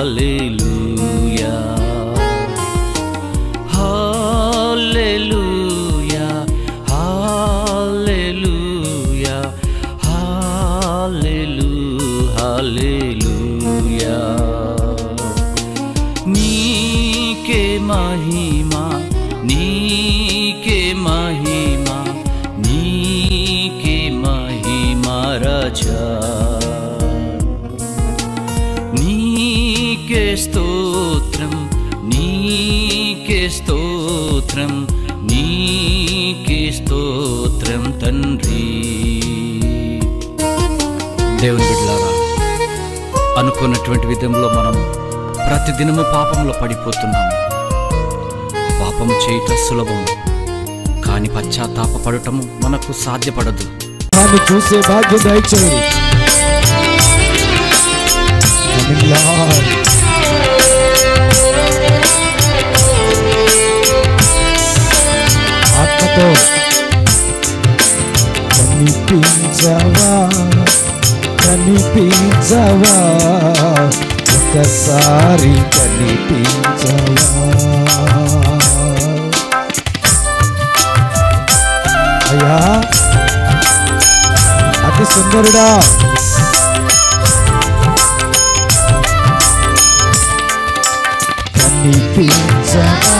హల్లెలూయా హల్లెలూయా హల్లెలూయా హల్లెలూ హల్లెలూయా నీకే మహిమా నీకే మహిమా నీకే మహిమా రాజా నీకే స్తోత్రం నీకే స్తోత్రం నీకే స్తోత్రం తండ్రి దేవుని బిడ్డలారా అనుకున్నటువంటి విధంలో మనం ప్రతిదినము పాపంలో పడిపోతున్నాము పాపం చేయట సులభం కానీ పశ్చాత్తాపడటము మనకు సాధ్యపడదు దాన్ని చూసే భాగ్యం దయచేయండి Coming Lord. ఆత్మతో కనిపించవా కనిపించవా ఒకసారి కనిపించవా అయ్యా అతి సుందరుడా కనిపించవా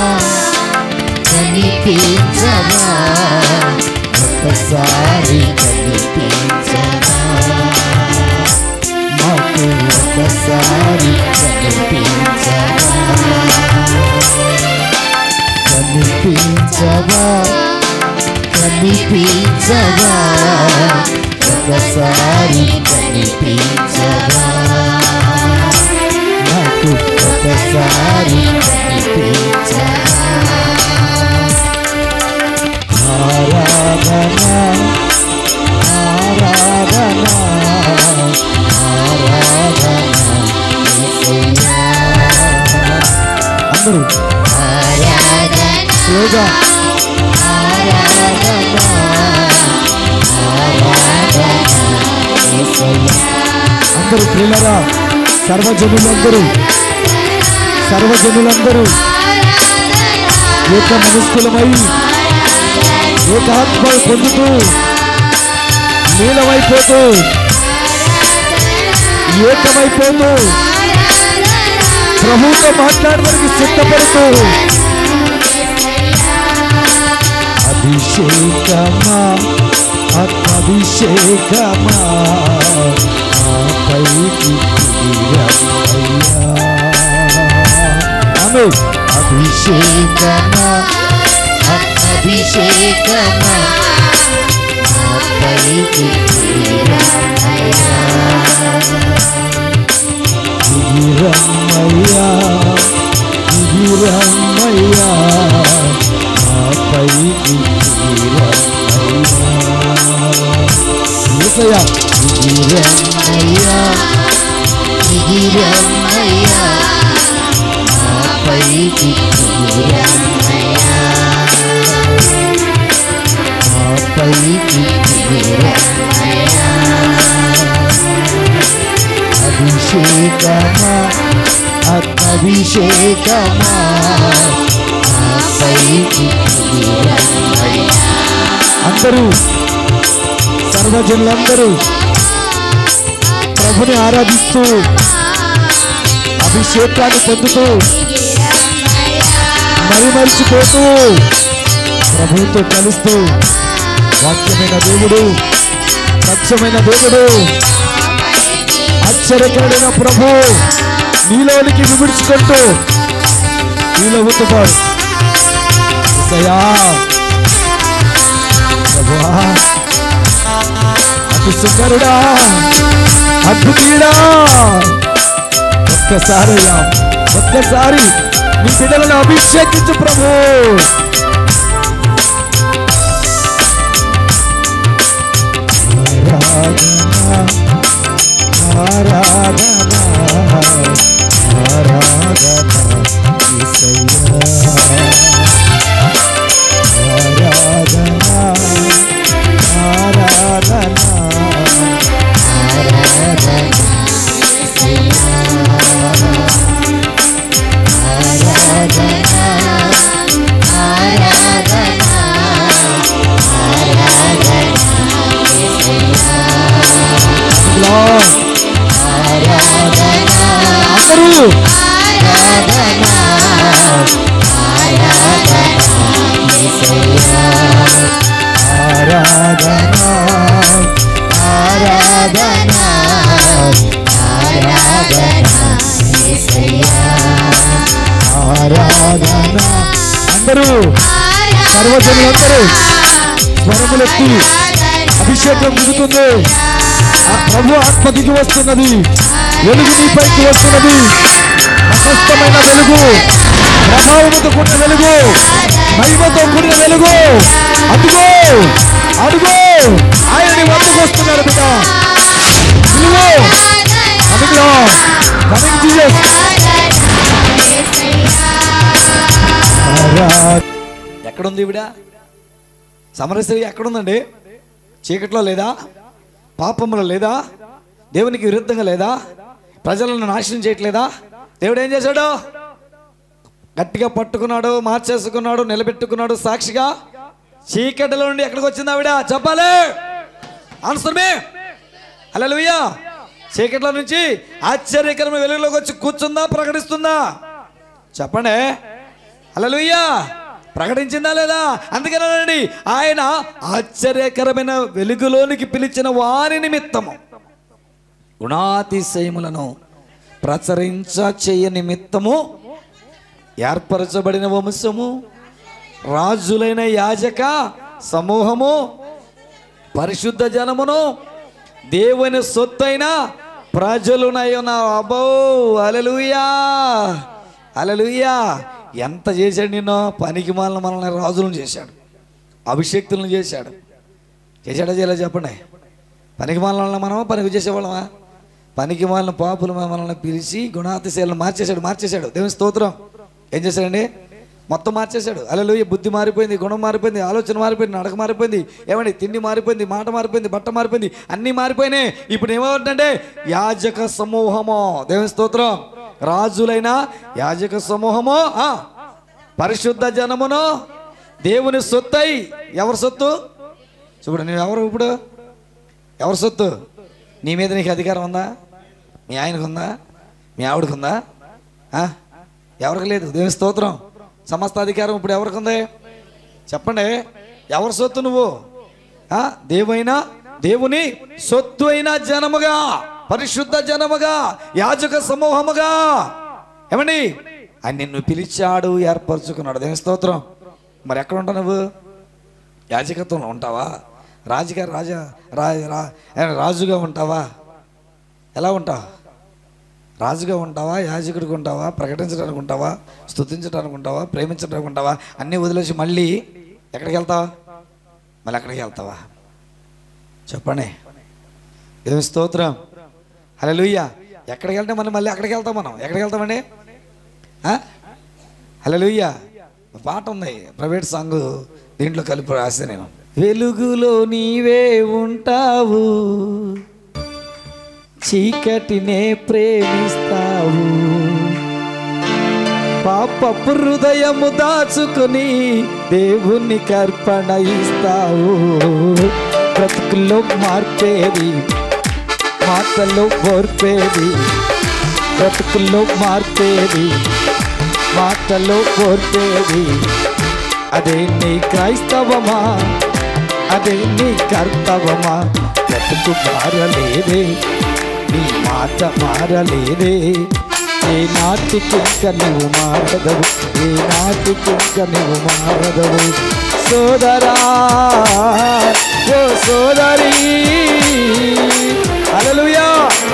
కనిపించవా ఒకసారి కనిపించవా మాకు ఒకసారి కనిపించవా కనిపించవా కనిపించవా ఒకసారి కనిపించవా నాకు ఒకసారి కనిపించవా ఆరాధన ఆరాధన ఆరాధన యేసయ్యా. అందరూ స్లోగా ఆరాధన ఆరాధన యేసయ్యా. అందరూ ప్రియులరా సర్వజనులందరూ సర్వజనులందరూ ఏక మనస్కులమై ఏకాత్మ పొందుతూ నీలమైపోతూ ఏకమైపోతూ ప్రభుతో మాట్లాడడానికి సిద్ధపడుతూ అభిషేకమా ఆత్మాభిషేకమా ఆపైకి దిగిరమ్మయ్యా. ఆమె అభిషేకమా అభిషేకమా ఆపైకి దిగిరమ్మయ్యా. దిగిరమ్మయ్యా దిగిరమ్మయ్యా ఆపైకి దిగిరమ్మయ్యా యేసయ్యా దిగిరమ్మయ్యా దిగిరమ్మయ్యా ఆపైకి దిగిరమ్మయ్యా ఆపైకి దిగిరమ్మయ్యా అభిషేకమా ఆత్మాభిషేకమా ఆపైకి దిగిరమ్మయ్యా అందరూ సర్వజనులందరూ ప్రభుని ఆరాధిస్తూ అభిషేకాన్ని పొందుతూ మరి మరిచిపోతూ ప్రభువుతో కలుస్తూ వాక్యమైన దేవుడు సత్యమైన దేవుడు ఆశ్చర్యకరుడైన ప్రభు నీలోనికి విమిడ్చుకుంటూ నీలో ఉతుపాడు ఏసయ్యా, ప్రభువా అతి సుందరుడా అద్భుతీయుడా ఒక్కసారి అయ్యా, ఒక్కసారి నీ బిడ్డలను అభిషేకించు ప్రభు ఆరాధన ఆరాధన యేసయ్యా. ఆరాధన ఆరాధన ఆరాధన యేసయ్యా. ఆరాధన ఆరాధన ఆరాధన అందరూ సర్వజనులందరూ స్వరములెత్తి అభిషేకం దిగుతుంది ఆ ప్రభు ఆత్మ దిగి వస్తున్నది వెలుగు నీపైకి వస్తున్నది ప్రశస్తమైన వెలుగు ప్రభావముతో కూడిన వెలుగు మహిమతో కూడిన వెలుగు అడుగో అడుగో ఆయనని వద్దకు వస్తున్నారు బిడ్డ ఇదిగో కమింగ్ లో కమింగ్ జీసస్ ఎక్కడుంది ఈవిడ సమరస్త్రీ ఎక్కడుందండి చీకట్లో లేదా పాపంలో లేదా దేవునికి విరుద్ధంగా లేదా ప్రజలను నాశనం చేయట్లేదా దేవుడు ఏం చేశాడు గట్టిగా పట్టుకున్నాడు మార్చేసుకున్నాడు నిలబెట్టుకున్నాడు సాక్షిగా చీకటిలో నుండి ఎక్కడికి వచ్చింది ఆవిడ చెప్పాలి ఆన్సర్ మే హల్లెలూయా చీకట్లో నుంచి ఆశ్చర్యకరమైన వెలుగులోకి వచ్చి కూర్చుందా ప్రకటిస్తుందా చెప్పండి హల్లెలూయా ప్రకటించిందా లేదా అందుకేనండి ఆయన ఆశ్చర్యకరమైన వెలుగులోనికి పిలిచిన వారి నిమిత్తము గుణాతిశయములను ప్రచరించ చేయ నిమిత్తము ఏర్పరచబడిన వంశము రాజులైన యాజక సమూహము పరిశుద్ధ జనమును దేవుని సొత్తైన ప్రజలునయున అబో అలలుయా అలలుయా ఎంత చేశాడు నిన్ను పనికి మాలిన మనల్ని రాజులను చేశాడు అభిషేక్తులను చేశాడు చేశాడా చేయలే చెప్పండి పనికి మాలిన మనమా పనికి చేసేవాళ్ళమా పనికి మాలిన పాపులు మనల్ని పిలిచి గుణాతిశయాలను మార్చేశాడు మార్చేశాడు దేవుని స్తోత్రం ఏం చేశాడండి మొత్తం మార్చేశాడు అలలు బుద్ధి మారిపోయింది గుణం మారిపోయింది ఆలోచన మారిపోయింది నడక మారిపోయింది ఏమండి తిండి మారిపోయింది మాట మారిపోయింది బట్ట మారిపోయింది అన్నీ మారిపోయినాయి ఇప్పుడు ఏమవుతుందంటే యాజక సమూహము దేవుని స్తోత్రం రాజులైన యాజక సమూహము ఆ, పరిశుద్ధ జనమును దేవుని సొత్తై ఎవరి సొత్తు చూడు నువ్వు ఎవరు ఇప్పుడు ఎవరి సొత్తు నీ మీద నీకు అధికారం ఉందా మీ ఆయనకు ఉందా మీ ఆవిడకు ఉందా ఆ? ఎవరికి లేదు దేవుని స్తోత్రం సమస్త అధికారం ఇప్పుడు ఎవరికి ఉంది చెప్పండి ఎవరి సొత్తు నువ్వు ఆ? దేవుైన దేవుని సొత్తు అయిన జనముగా పరిశుద్ధ జనముగా యాజక సమూహముగా ఏమండి ఆయన నిన్ను పిలిచాడు ఏర్పరచుకున్నాడు దేవుని స్తోత్రం మరి ఎక్కడ ఉంటావు నువ్వు యాజకత్వంలో ఉంటావా రాజుగా రాజా రా రా- ఏ, రాజుగా ఉంటావా ఎలా ఉంటావు రాజుగా ఉంటావా యాజకుడిగా ఉంటావా ప్రకటించడానికి ఉంటావా స్తుతించడానికి ఉంటావా ప్రేమించడానికి ఉంటావా అన్నీ వదిలేసి మళ్ళీ ఎక్కడికి వెళ్తావా మళ్ళీ ఎక్కడికి వెళ్తావా చెప్పండి ఏమి స్తోత్రం హలోయ ఎక్కడికి వెళ్తే మళ్ళీ మళ్ళీ ఎక్కడికి వెళ్తాం మనం ఎక్కడికి వెళ్తామండి హలోయ పాట ఉంది ప్రైవేట్ సాంగ్ దీంట్లో కలిపి రాస్తే నేను వెలుగులో నీవే ఉంటావు చీకటినే ప్రేమిస్తావు పాపపు హృదయము దాచుకుని దేవుని కర్పణ ఇస్తావు బ్రతుకుల్లో మార్పేది మాటల్లో ఓర్పేది బ్రతుకుల్లో మార్పేది మాటల్లో ఓర్పేది అదే నీ క్రైస్తవమా అదే నీ కర్తవమా బ్రతుకు మారలేదే నీ మాట మారలేదే ఏ నాటికింక నువ్వు మారదవు ఏ నాటికింక నువ్వు మారదవు సోదరా ఓ సోదరి హల్లెలూయా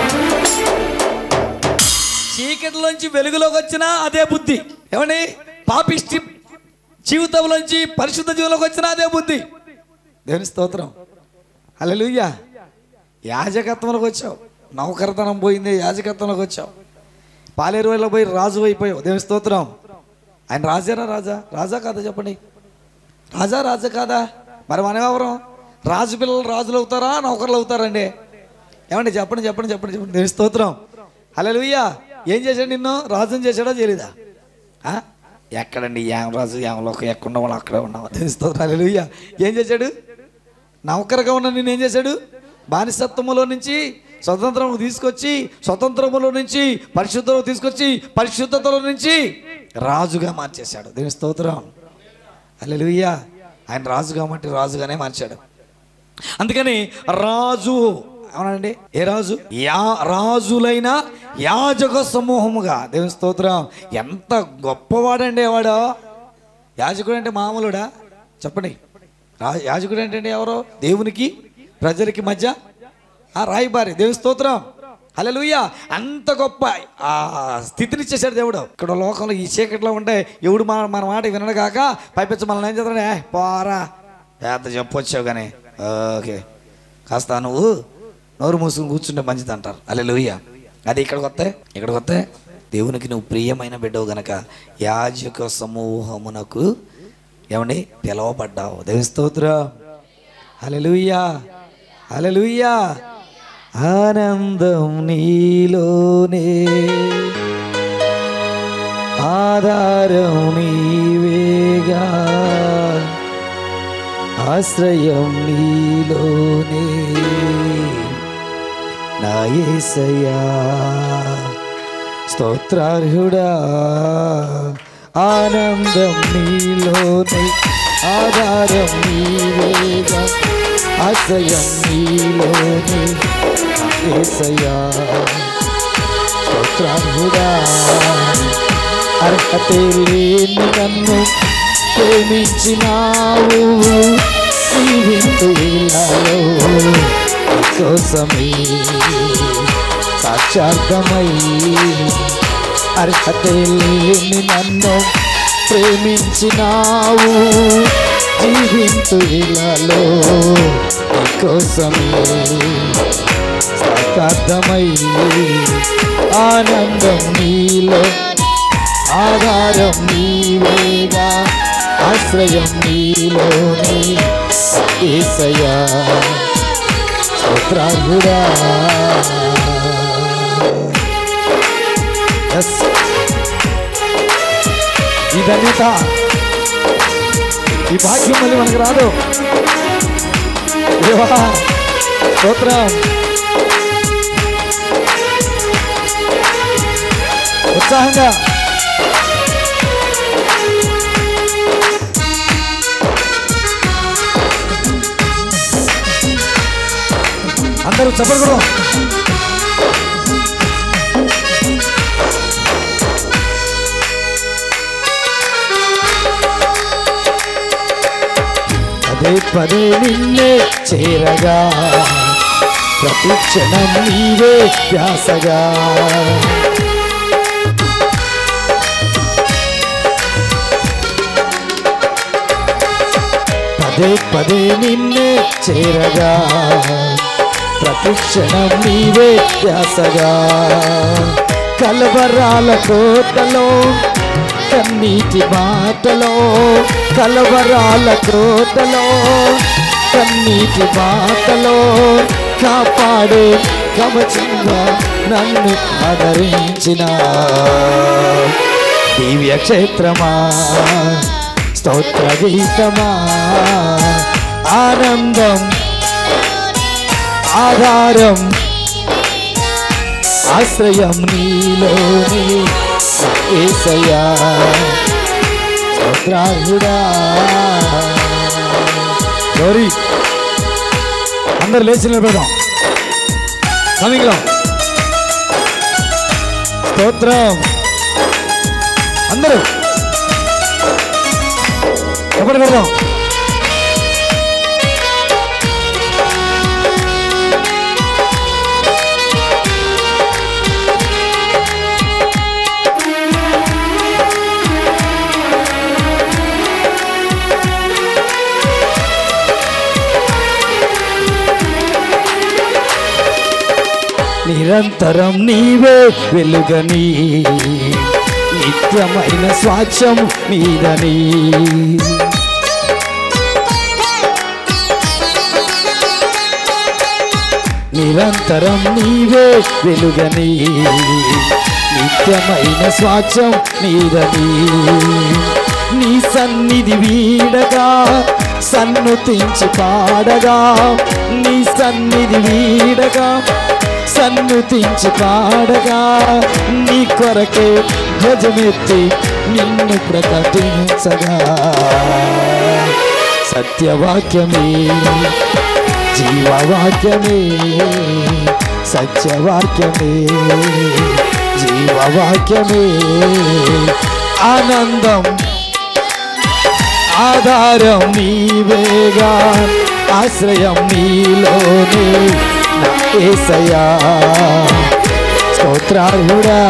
చీకటిలోంచి వెలుగులోకి వచ్చినా అదే బుద్ధి ఏమండి పాపిష్టి జీవితంలోంచి పరిశుద్ధ జీవంలోకి వచ్చినా అదే బుద్ధి దేవుని స్తోత్రం హల్లెలూయా యాజకత్వంలోకి వచ్చావు నౌకరతనం పోయింది యాజకత్వంలోకి వచ్చావు పాలేరువైలో పోయి రాజు అయిపోయావు దేవుని స్తోత్రం ఆయన రాజారా రాజా రాజా కాదా చెప్పండి రాజా రాజా కాదా మరి మనం ఎవరం రాజు పిల్లలు రాజులు అవుతారా నౌకర్లు అవుతారండి ఏమండి చెప్పండి చెప్పండి చెప్పండి చెప్పండి దేవుని స్తోత్రం హల్లెలూయా ఏం చేశాడు నిన్ను రాజుని చేశాడో తెలీదా ఆ? ఎక్కడండి యాం రాజు యామలోకి ఎక్కడ వాళ్ళు అక్కడే ఉన్నావా దేవుని స్తోత్రం హల్లెలూయా ఏం చేశాడు నౌకరగా ఉన్న నిన్ను ఏం చేశాడు బానిసత్వములో నుంచి స్వతంత్రం తీసుకొచ్చి స్వతంత్రములో నుంచి పరిశుద్ధంలో తీసుకొచ్చి పరిశుద్ధతలో నుంచి రాజుగా మార్చేశాడు దీని స్తోత్రం అల్లెలుయ్యా ఆయన రాజు కాబట్టి రాజుగానే మార్చాడు అందుకని రాజు అవునండి ఏ రాజు యా రాజులైన యాజక సమూహముగా దేవుని స్తోత్రం ఎంత గొప్పవాడండి వాడు యాజకుడు అంటే మామూలుడా చెప్పండి రా యాజకుడు అంటే ఎవరో దేవునికి ప్రజలకి మధ్య ఆ రాయిబారి దేవుని స్తోత్రం హల్లెలూయా అంత గొప్ప ఆ స్థితిని ఇచ్చేసాడు దేవుడు ఇక్కడ లోకంలో ఈ చీకట్లో ఉంటే ఎవడు మన మన మాట వినడు కాక పైపించి మనల్ని ఏం చేస్తాడు "ఏ, పోరా పెద్ద చెప్పొచ్చావు కానీ ఓకే కాస్త నువ్వు నోరు మూసుకుని కూర్చుంటే మంచిది అంటారు హల్లెలూయా అది ఇక్కడికి వస్తే ఇక్కడికి వస్తే దేవునికి నువ్వు ప్రియమైన బిడ్డవు గనక యాజక సమూహమునకు ఏమండి పిలవబడ్డావు దేవుని స్తోత్రం హల్లెలూయా హల్లెలూయా ఆనందం నీలోనే ఆధారం నీవేగా ఆశ్రయం నీలోనే నా యేసయ్యా స్తోత్రార్హుడా ఆనందం నీలోనే ఆధారం నీవేగా ఆశ్రయం నీలోనే నా యేసయ్యా స్తోత్రార్హుడా అర్హతే లేని నన్ను ప్రేమించినావు జీవింతు ఇలాలో కోసమే సాక్షార్థమై అర్హతే లేని నన్ను ప్రేమించినావు జీవింతు ఇలాలో కోసమే సాకార్థమై ఆనందం నీలో ఆధారం నీవేగా ఆశ్రయం నీలోనే ఏసయ్యా స్తోత్రార్హుడా Yes. ఈ ధన్యత ఈ భాగ్యం మళ్ళీ మనకు రాదు దేవా స్తోత్రం ఉత్సాహంగా అందరూ చెప్పకూడదు పదే పదే నిన్నే చేరగా ప్రతి క్షణం నీవే ధ్యాసగా పదే పదే నిన్నే చేరగా ప్రతి క్షణం నీవే ధ్యాసగా కలవరాల కోటలో కన్నీటి బాటలో కలవరాల కోటలో కన్నీటి బాటలో కాపాడే కవచంగా నన్ను ఆదరించిన దివ్య క్షేత్రమా స్తోత్ర గీతమా ఆనందం ఆధారం ఆశ్రయం నీలోని ఏసయ్యా స్తోత్రార్హుడా గౌరీ అందరు లేచి నిలబెడదాం కమింగ్లో స్తోత్రం అందరూ ఎప్పుడు పెడదాం నిరంతరం నీవే వెలుగని నిత్యమైన స్వాచ్ఛం మీదని నిరంతరం నీవే వెలుగని నిత్యమైన స్వాచ్ఛం నీదని నీ సన్నిధి వీడగా సన్నుతించి పాడగా నీ సన్నిధి వీడగా సన్నుతించి పాడగా నీ కొరకే ధ్వజమెత్తి నిన్ను ప్రకటించగా సత్యవాక్యమే జీవవాక్యమే సత్యవాక్యమే జీవవాక్యమే ఆనందం ఆధారం నీవేగా ఆశ్రయం నీలోనే నా ఏసయా స్తోత్రార్హుడా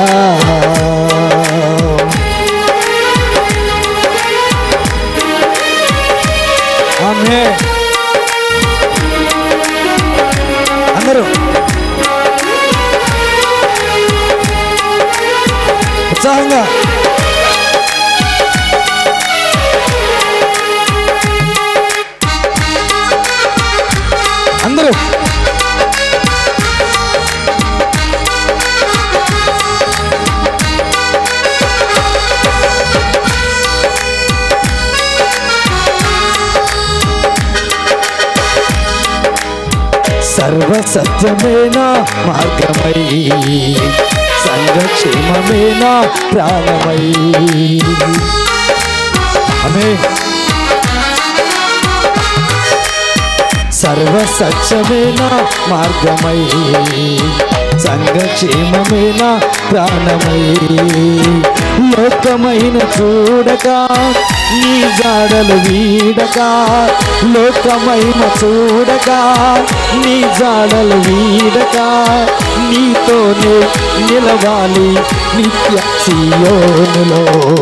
ఆమె అందరూ ఉత్సాహంగా అందరూ సర్వసత్యమేన మార్గమై సంఘక్షేమమేన ప్రాణమై ఆమె సర్వసత్యమేన మార్గమై సంఘక్షేమమేన ప్రాణమై లోకమైన చూడక నీ జాడలు వీడక లోకమైన చూడక నీ జాడలు వీడక నీతోనే నిలవాలి నిత్య సియోనులో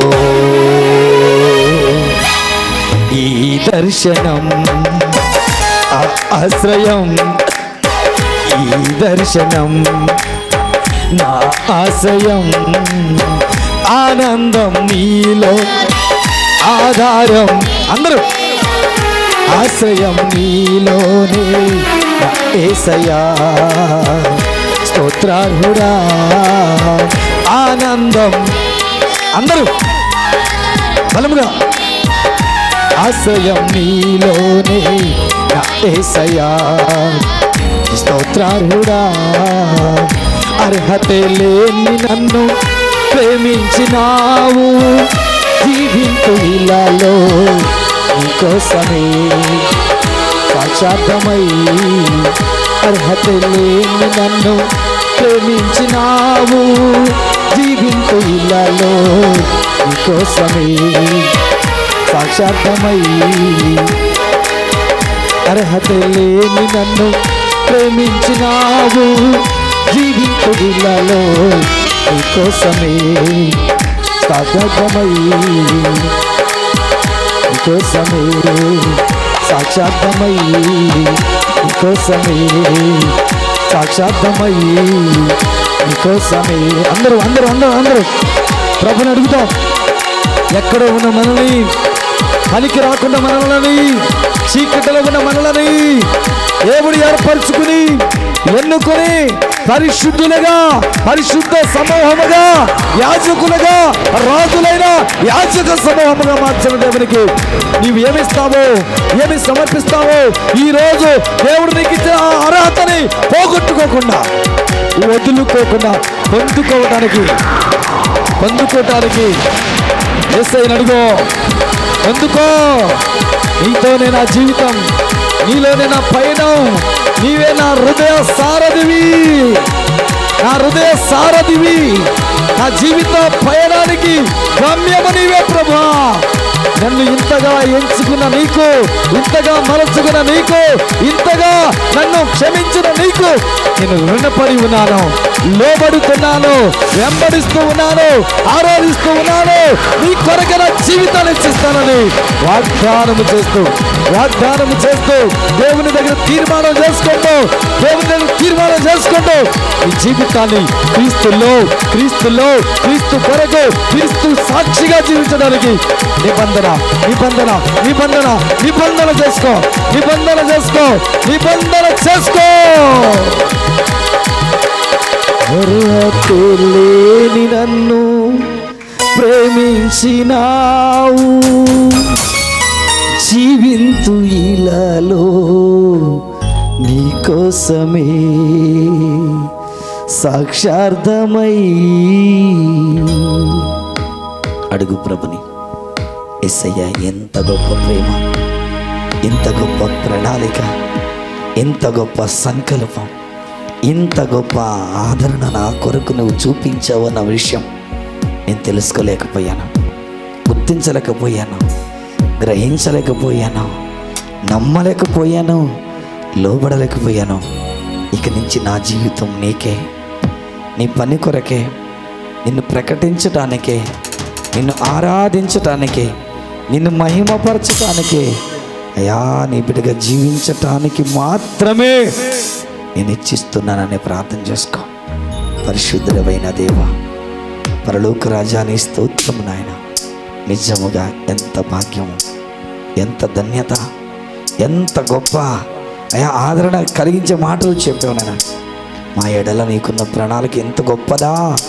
ఈ దర్శనం ఆ ఆశ్రయం ఈ దర్శనం నా ఆశయం ఆనందం నీలో ఆధారం అందరూ ఆశ్రయం నీలోనే నా ఏసయా స్తోత్రార్హుడా ఆనందం అందరూ బలముగా ఆశ్రయం నీలోనే నా ఏసయా స్తోత్రార్హుడా అర్హత లేని నన్ను ప్రేమించినావు జీవింపు ఇలాలో నీకోసమే సాక్షార్థమై అర్హత లేని నన్ను ప్రేమించినావు జీవింపు ఇలాలో నీకోసమే సాక్షార్థమై అర్హత లేని నన్ను ప్రేమించినావు జీవితుడిలలో నీకోసమే సాక్షార్థమై నీకోసమే సాక్షార్థమై నీకోసమే సాక్షార్థమై నీకోసమే అందరూ అందరూ అందరూ అందరూ ప్రభుని అడుగుతాం ఎక్కడో ఉన్న మనల్ని పనికి రాకుండా మనల్ని చీకటిలో ఉన్న మనల్ని దేవుడు ఏర్పరచుకుని ఎన్నుకొని పరిశుద్ధులుగా పరిశుద్ధ సమూహముగా యాజకులుగా రాజులైన యాజక సమూహముగా మార్చిన దేవునికి నీవు ఏమిస్తావో ఏమి సమర్పిస్తావో ఈ రోజు దేవుడు నీకు ఇచ్చిన ఆ అర్హతని పోగొట్టుకోకుండా వదులుకోకుండా పొందుకోవడానికి పొందుకోవటానికి ఎస్ఐ అడుగో ఎందుకో నీతోనే నా జీవితం నీలోనే నా పయనం నీవే నా హృదయ సారథివి నా హృదయ సారథివి నా జీవిత పయనానికి గమ్యము నీవే ప్రభా నన్ను ఇంతగా ఎంచుకున్న నీకు ఇంతగా మలచుకున్న నీకు ఇంతగా నన్ను క్షమించిన నీకు నేను రుణపడి ఉన్నాను లోబడుతున్నాను వెంబడిస్తూ ఉన్నాను ఆరాధిస్తూ ఉన్నాను నీ కొరకు నా జీవితాన్ని ఇచ్చిస్తానని వాగ్దానము చేస్తూ వాగ్దానము చేస్తూ దేవుని దగ్గర తీర్మానం చేసుకుంటూ దేవుని దగ్గర తీర్మానం చేసుకుంటూ ఈ జీవితాన్ని క్రీస్తులో క్రీస్తులో క్రీస్తు కొరకు క్రీస్తు సాక్షిగా జీవించడానికి నిబంధన నిబంధన నిబంధన నిబంధన చేసుకో నిబంధన చేసుకో నిబంధన చేసుకో అర్హత లేని నన్ను ప్రేమించినావు జీవింతు ఇలాలో నీ కోసమే సాక్షార్థమై అడుగు ప్రభుని ఎస్సయ్య ఎంత గొప్ప ప్రేమ ఎంత గొప్ప ప్రణాళిక ఎంత గొప్ప సంకల్పం ఇంత గొప్ప ఆదరణ నా కొరకు నువ్వు చూపించావు అన్న విషయం నేను తెలుసుకోలేకపోయాను గుర్తించలేకపోయాను గ్రహించలేకపోయాను నమ్మలేకపోయాను లోబడలేకపోయాను ఇక నుంచి నా జీవితం నీకే నీ పని కొరకే నిన్ను ప్రకటించటానికే నిన్ను ఆరాధించటానికే నిన్ను మహిమపరచటానికే అయా నీ బిడ్డగా జీవించటానికి మాత్రమే నేను ఇచ్చిస్తున్నానని ప్రార్థన చేసుకో పరిశుద్ధుడమైన దేవా పరలోక రాజాని స్తోత్రం నాయన నిజముగా ఎంత భాగ్యము ఎంత ధన్యత ఎంత గొప్ప అయా ఆదరణ కలిగించే మాటలు చెప్పావు నాయన మా ఎడల నీకున్న ప్రణాళిక ఎంత గొప్పదా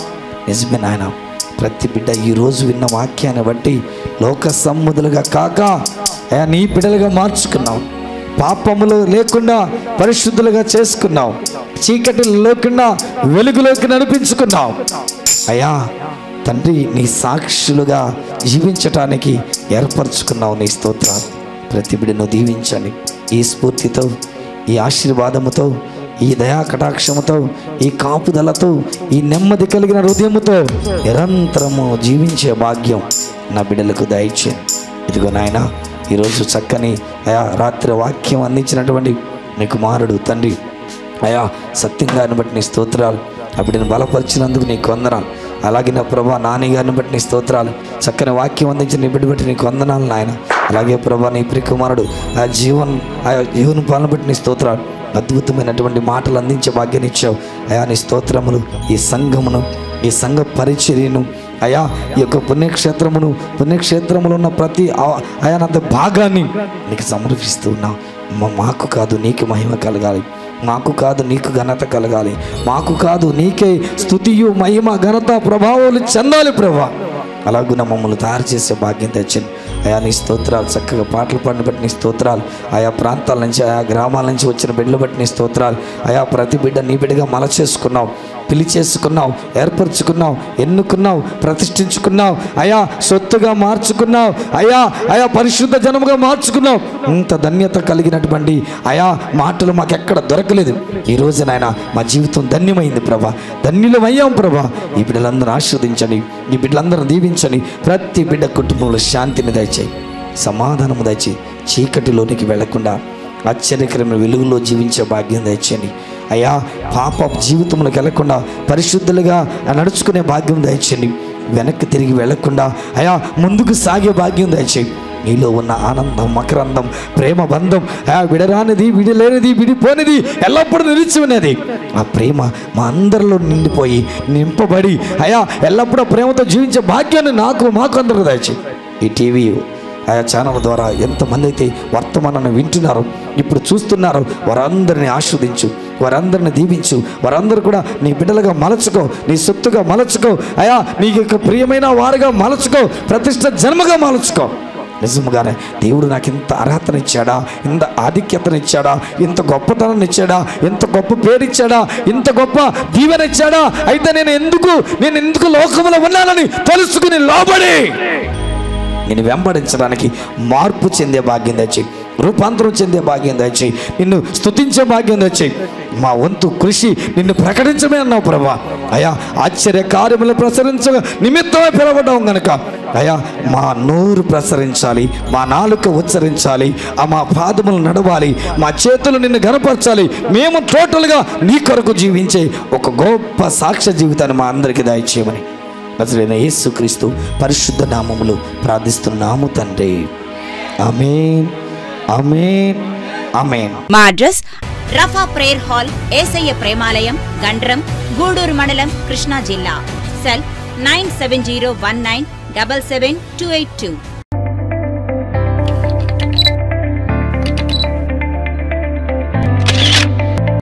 నిజమే నాయన ప్రతి బిడ్డ ఈరోజు విన్న వాక్యాన్ని బట్టి లోక సమ్ముదులుగా కాక అయా నీ బిడ్డలుగా మార్చుకున్నావు పాపములు లేకుండా పరిశుద్ధులుగా చేసుకున్నావు చీకటి లేకుండా వెలుగులోకి నడిపించుకున్నావు అయ్యా తండ్రి నీ సాక్షులుగా జీవించటానికి ఏర్పరచుకున్నావు నీ స్తోత్రాలు ప్రతి బిడ్డను దీవించండి ఈ స్ఫూర్తితో ఈ ఆశీర్వాదముతో ఈ దయా కటాక్షముతో ఈ కాపుదలతో ఈ నెమ్మది కలిగిన హృదయముతో నిరంతరము జీవించే భాగ్యం నా బిడ్డలకు దయచేయండి ఇదిగో నాయన ఈరోజు చక్కని అయా రాత్రి వాక్యం అందించినటువంటి నీ కుమారుడు తండ్రి అయా సత్యంగా బట్టి నీ స్తోత్రాలు ఆ బిడ్డను బలపరిచినందుకు నీకు వందనాలు అలాగే నా ప్రభా నాని గారిని బట్టి నీ స్తోత్రాలు చక్కని వాక్యం అందించిన నీ బిడ్డ బట్టి నీకు వందనాలు నాయన అలాగే ప్రభా నీ ప్రియ కుమారుడు ఆ జీవన్ ఆ జీవన పాలన బట్టి నీ స్తోత్రాలు అద్భుతమైనటువంటి మాటలు అందించే భాగ్యాన్ని ఇచ్చావు అయా నీ స్తోత్రములు ఈ సంఘమును ఈ సంఘ పరిచర్యను అయా ఈ యొక్క పుణ్యక్షేత్రమును పుణ్యక్షేత్రములో ఉన్న ప్రతి ఆ- అయానంత భాగాన్ని నీకు సమర్పిస్తూ ఉన్నావు మా- మాకు కాదు నీకు మహిమ కలగాలి మాకు కాదు నీకు ఘనత కలగాలి మాకు కాదు నీకే స్థుతియు మహిమ ఘనత ప్రభావాలు చెందాలి ప్రభా అలాగున మమ్మల్ని తయారు చేసే భాగ్యం తెచ్చింది అయా నీ స్తోత్రాలు చక్కగా పాటలు పాడిన బట్టి నీ స్తోత్రాలు ఆయా ప్రాంతాల నుంచి ఆయా గ్రామాల నుంచి వచ్చిన బిడ్డలు బట్టి నీ స్తోత్రాలు ఆయా ప్రతి బిడ్డ నీ బిడ్డగా మల చేసుకున్నావు పిలిచేసుకున్నావు ఏర్పరచుకున్నావు ఎన్నుకున్నావు ప్రతిష్ఠించుకున్నావు అయా సొత్తుగా మార్చుకున్నావు అయా అయా పరిశుద్ధ జనముగా మార్చుకున్నావు ఇంత ధన్యత కలిగినటువంటి అయా మాటలు మాకు ఎక్కడ దొరకలేదు ఈ రోజు నాయన మా జీవితం ధన్యమైంది ప్రభా ధన్యులమయ్యాం ప్రభా ఈ బిడ్డలందరూ ఆస్వాదించండి ఈ బిడ్డలందరూ దీవించండి ప్రతి బిడ్డ కుటుంబంలో శాంతిని దయచేయి సమాధానము దయచేయి చీకటిలోనికి వెళ్లకుండా ఆశ్చర్యకరమైన వెలుగులో జీవించే భాగ్యం దయచేయండి అయ్యా పాప జీవితంలోకి వెళ్లకుండా పరిశుద్ధులుగా నడుచుకునే భాగ్యం దయచేయండి వెనక్కి తిరిగి వెళ్లకుండా అయా ముందుకు సాగే భాగ్యం దయచేయి నీలో ఉన్న ఆనందం మకరందం ప్రేమ బంధం ఆ విడరానిది విడిలేనిది విడిపోనిది ఎల్లప్పుడూ నిలిచి ఉన్నది ఆ ప్రేమ మా అందరిలో నిండిపోయి నింపబడి అయా ఎల్లప్పుడూ ప్రేమతో జీవించే భాగ్యాన్ని నాకు మాకు అందరూ దయచేయి ఈ టీవీ ఆయా ఛానల్ ద్వారా ఎంతమంది అయితే వర్తమానాన్ని వింటున్నారో ఇప్పుడు చూస్తున్నారు వారందరిని ఆస్వాదించు వారందరిని దీవించు వారందరూ కూడా నీ బిడ్డలుగా మలచుకో నీ సొత్తుగా మలచుకో అయా నీ యొక్క ప్రియమైన వారుగా మలచుకో ప్రతిష్ట జన్మగా మలచుకో నిజముగానే దేవుడు నాకు ఇంత అర్హతనిచ్చాడా ఇంత ఆధిక్యతనిచ్చాడా ఇంత గొప్పతనాన్ని ఇచ్చాడా ఇంత గొప్ప పేరిచ్చాడా ఇంత గొప్ప దీవెన ఇచ్చాడా అయితే నేను ఎందుకు నేను ఎందుకు లోకంలో ఉన్నానని తెలుసుకుని లోబడి నేను వెంబడించడానికి మార్పు చెందే భాగ్యం తెచ్చి రూపాంతరం చెందే భాగ్యం తెచ్చి నిన్ను స్తుతించే భాగ్యం తెచ్చి మా వంతు కృషి నిన్ను ప్రకటించమే అన్నావు ప్రభా అయా ఆశ్చర్య కార్యములు ప్రసరించ నిమిత్తమే పిలవడం గనక అయా మా నోరు ప్రసరించాలి మా నాలుక ఉచ్చరించాలి ఆ మా పాదములు నడవాలి మా చేతులు నిన్ను గనపరచాలి మేము టోటల్గా నీ కొరకు జీవించే ఒక గొప్ప సాక్ష్య జీవితాన్ని మా అందరికీ దయచేయమని నజరైన యేసుక్రీస్తు పరిశుద్ధ నామములు ప్రార్థిస్తున్నాము తండ్రి ఆమేన్ ఆమేన్ ఆమేన్ మా address Rafa prayer hall Yesayya Premalayam Gandram Gudur మండలం కృష్ణా జిల్లా cell nine seven zero one nine double seven two eight two